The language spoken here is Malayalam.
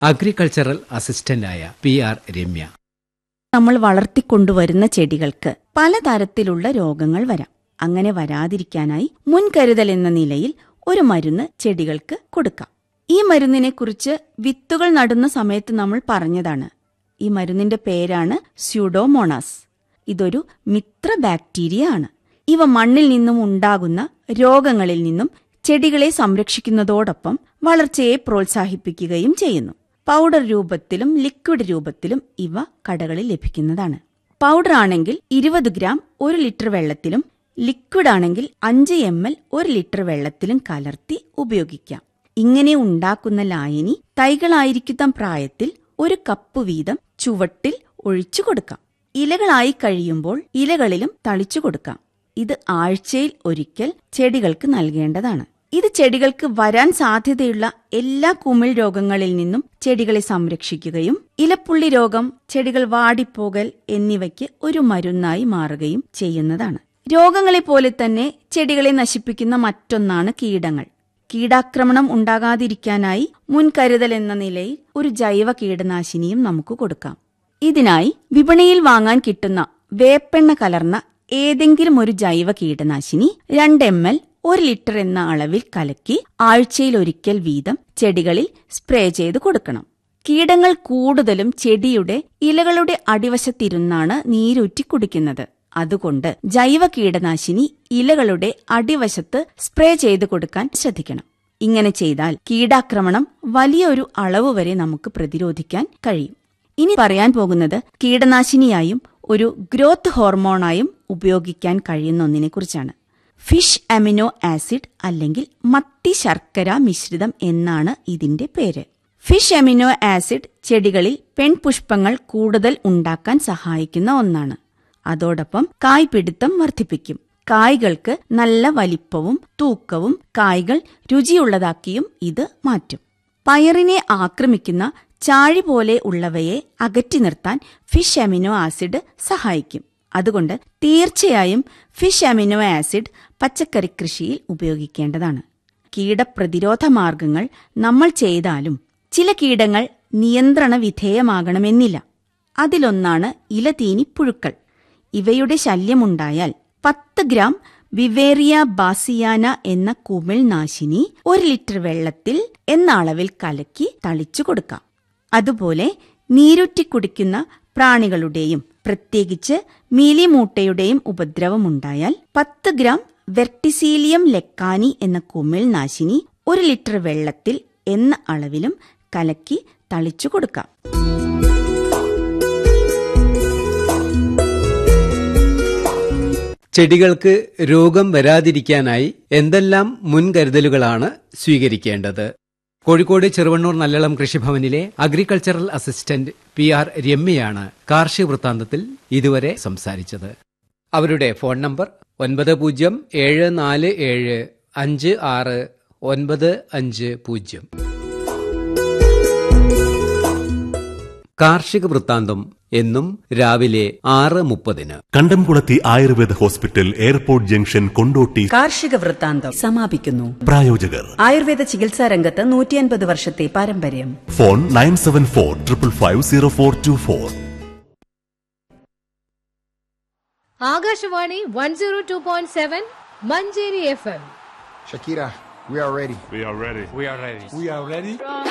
അഗ്രികൾച്ചറൽ അസിസ്റ്റന്റായ പി ആർ രമ്യ നമ്മൾ വളർത്തിക്കൊണ്ടുവരുന്ന ചെടികൾക്ക് പലതരത്തിലുള്ള രോഗങ്ങൾ വരാം അങ്ങനെ വരാതിരിക്കാനായി മുൻകരുതൽ എന്ന നിലയിൽ ഒരു മരുന്ന് ചെടികൾക്ക് കൊടുക്കാം ഈ മരുന്നിനെക്കുറിച്ച് വിത്തുകൾ നടുന്ന സമയത്ത് നമ്മൾ പറഞ്ഞതാണ് ഈ മരുന്നിന്റെ പേരാണ് സ്യൂഡോമോണാസ് ഇതൊരു മിത്ര ബാക്ടീരിയ ആണ് ഇവ മണ്ണിൽ നിന്നും ഉണ്ടാകുന്ന രോഗങ്ങളിൽ നിന്നും ചെടികളെ സംരക്ഷിക്കുന്നതോടൊപ്പം വളർച്ചയെ പ്രോത്സാഹിപ്പിക്കുകയും ചെയ്യുന്നു പൗഡർ രൂപത്തിലും ലിക്വിഡ് രൂപത്തിലും ഇവ കടകളിൽ ലഭിക്കുന്നതാണ് പൗഡർ ആണെങ്കിൽ ഇരുപത് ഗ്രാം ഒരു ലിറ്റർ വെള്ളത്തിലും ലിക്വിഡ് ആണെങ്കിൽ അഞ്ച് എം എൽ ഒരു ലിറ്റർ വെള്ളത്തിലും കലർത്തി ഉപയോഗിക്കാം ഇങ്ങനെ ഉണ്ടാക്കുന്ന ലായനി തൈകളായിരിക്കുന്ന പ്രായത്തിൽ ഒരു കപ്പ് വീതം ചുവട്ടിൽ ഒഴിച്ചു കൊടുക്കാം ഇലകളായി കഴിയുമ്പോൾ ഇലകളിലും തളിച്ചു കൊടുക്കാം ഇത് ആഴ്ചയിൽ ഒരിക്കൽ ചെടികൾക്ക് നൽകേണ്ടതാണ് ഇത് ചെടികൾക്ക് വരാൻ സാധ്യതയുള്ള എല്ലാ കുമിൾ രോഗങ്ങളിൽ നിന്നും ചെടികളെ സംരക്ഷിക്കുകയും ഇലപ്പുള്ളി രോഗം ചെടികൾ വാടിപ്പോകൽ എന്നിവയ്ക്ക് ഒരു മരുന്നായി മാറുകയും ചെയ്യുന്നതാണ് രോഗങ്ങളെ പോലെ തന്നെ ചെടികളെ നശിപ്പിക്കുന്ന മറ്റൊന്നാണ് കീടങ്ങൾ കീടാക്രമണം ഉണ്ടാകാതിരിക്കാനായി മുൻകരുതൽ എന്ന നിലയിൽ ഒരു ജൈവ കീടനാശിനിയും നമുക്ക് കൊടുക്കാം ഇതിനായി വിപണിയിൽ വാങ്ങാൻ കിട്ടുന്ന വേപ്പെണ്ണ കലർന്ന ഏതെങ്കിലും ഒരു ജൈവ കീടനാശിനി രണ്ട് എം എൽ ഒരു ലിറ്റർ എന്ന അളവിൽ കലക്കി ആഴ്ചയിൽ ഒരിക്കൽ വീതം ചെടികളിൽ സ്പ്രേ ചെയ്ത് കൊടുക്കണം കീടങ്ങൾ കൂടുതലും ചെടിയുടെ ഇലകളുടെ അടിവശത്തിരുന്നാണ് നീരൂറ്റി കുടിക്കുന്നത് അതുകൊണ്ട് ജൈവ കീടനാശിനി ഇലകളുടെ അടിവശത്ത് സ്പ്രേ ചെയ്ത് കൊടുക്കാൻ ശ്രദ്ധിക്കണം ഇങ്ങനെ ചെയ്താൽ കീടാക്രമണം വലിയൊരു അളവ് വരെ നമുക്ക് പ്രതിരോധിക്കാൻ കഴിയും ഇനി പറയാൻ പോകുന്നത് കീടനാശിനിയായും ഒരു ഗ്രോത്ത് ഹോർമോണായും ഉപയോഗിക്കാൻ കഴിയുന്ന ഒന്നിനെക്കുറിച്ചാണ് ഫിഷ് അമിനോ ആസിഡ് അല്ലെങ്കിൽ മത്തി ശർക്കര മിശ്രിതം എന്നാണ് ഇതിന്റെ പേര് ഫിഷ് അമിനോ ആസിഡ് ചെടികളിൽ പെൺപുഷ്പങ്ങൾ കൂടുതൽ ഉണ്ടാക്കാൻ സഹായിക്കുന്ന ഒന്നാണ് അതോടൊപ്പം കായ്പിടുത്തം വർദ്ധിപ്പിക്കും കായ്കൾക്ക് നല്ല വലിപ്പവും തൂക്കവും കായ്കൾ രുചിയുള്ളതാക്കിയും ഇത് മാറ്റും പയറിനെ ആക്രമിക്കുന്ന ചാഴി പോലെ ഉള്ളവയെ അകറ്റി നിർത്താൻ ഫിഷ് അമിനോ ആസിഡ് സഹായിക്കും അതുകൊണ്ട് തീർച്ചയായും ഫിഷ് അമിനോ ആസിഡ് പച്ചക്കറി കൃഷിയിൽ ഉപയോഗിക്കേണ്ടതാണ് കീടപ്രതിരോധ മാർഗങ്ങൾ നമ്മൾ ചെയ്താലും ചില കീടങ്ങൾ നിയന്ത്രണ വിധേയമാകണമെന്നില്ല അതിലൊന്നാണ് ഇലതീനി പുഴുക്കൾ ഇവയുടെ ശല്യമുണ്ടായാൽ പത്ത് ഗ്രാം വിവേറിയ ബാസിയാന എന്ന കുമിൾ നാശിനി ഒരു ലിറ്റർ വെള്ളത്തിൽ എന്ന അളവിൽ കലക്കി തളിച്ചു കൊടുക്കാം അതുപോലെ നീരുറ്റി കുടിക്കുന്ന പ്രാണികളുടെയും പ്രത്യേകിച്ച് മീലിമൂട്ടയുടെയും ഉപദ്രവമുണ്ടായാൽ പത്ത് ഗ്രാം വെർട്ടിസീലിയം ലെക്കാനി എന്ന കുമിൾ നാശിനി ഒരു ലിറ്റർ വെള്ളത്തിൽ എന്ന അളവിലും കലക്കി തളിച്ചു കൊടുക്കാം ചെടികൾക്ക് രോഗം വരാതിരിക്കാനായി എന്തെല്ലാം മുൻകരുതലുകളാണ് സ്വീകരിക്കേണ്ടത് കോഴിക്കോട് ചെറുവണ്ണൂർ നല്ലളം കൃഷിഭവനിലെ അഗ്രികൾച്ചറൽ അസിസ്റ്റന്റ് പി ആർ രമ്യയാണ് കാർഷിക വൃത്താന്തത്തിൽ ഇതുവരെ സംസാരിച്ചത് അവരുടെ ഫോൺ നമ്പർ ഒൻപത് പൂജ്യം ഏഴ് നാല് ഏഴ് അഞ്ച് ആറ് ഒൻപത് അഞ്ച് പൂജ്യം കാർഷിക വൃത്താന്തം എന്നും രാവിലെ ആറ് മുപ്പതിന് Kandamkulathy Ayurveda hospital airport junction Kondotty കാർഷിക വൃത്താന്തം സമാപിക്കുന്നു പ്രായോജകർ ആയുർവേദ ചികിത്സാ രംഗത്ത് നൂറ്റിയൻപത് വർഷത്തെ പാരമ്പര്യം phone nine seven four triple five zero four two four Akashvani one zero two point seven Manjeri F M Shakira, we are ready. We are ready. We are ready. We are ready.